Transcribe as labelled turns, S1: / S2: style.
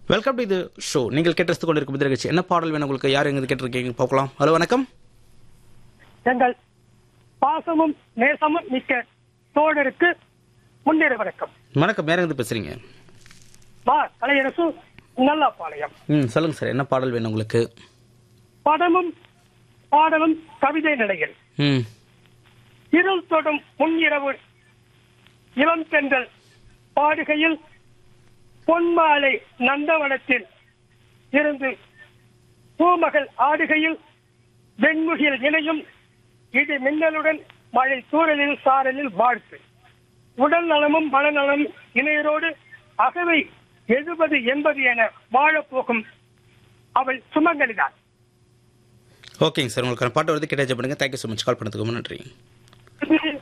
S1: welcome to இது show நீங்கள் கேட்டு கொண்டிருக்கும் இந்த நிகழ்ச்சி என்ன பாடல் வேணும் உங்களுக்கு யார் எங்க கேட்டிருக்கீங்க பார்க்கலாம் ஹலோ வணக்கம்
S2: எங்கள் பாசமும் நேசமும் மிக்க தோழருக்கு முன்னேற வணக்கம்
S1: வணக்கம் வேற எங்க பேசுறீங்க
S2: மா கலையரசு நல்லாப்பாளையம்
S1: ம் சொல்லுங்க சார் என்ன பாடல் வேணும் உங்களுக்கு
S2: படமும் பாடலும் கவிதை நிலையில்
S1: ம்
S2: இருள் தொடும் முன்னிரவு இளம் தென்றல் பாடுகையில் பொன்மாலை நந்தவனத்தில் இருந்து பூமகள் ஆடுகையில் வெண்முகில் இணையும் இடி மின்னலுடன் மழை தூறலில் சாரலில் வாழ்த்து உடல் நலமும் மனநலமும் இணையரோடு அகவை எழுபது எண்பது என வாழப்போகும் அவள் சுமங்கலிதான்
S1: ஓகேங்க சார் உங்களுக்கு பாட்டு வருது கேட்டாச்சு பண்ணுங்க தேங்க்யூ ஸோ மச் கால் பண்ணதுக்கு ரொம்ப நன்றி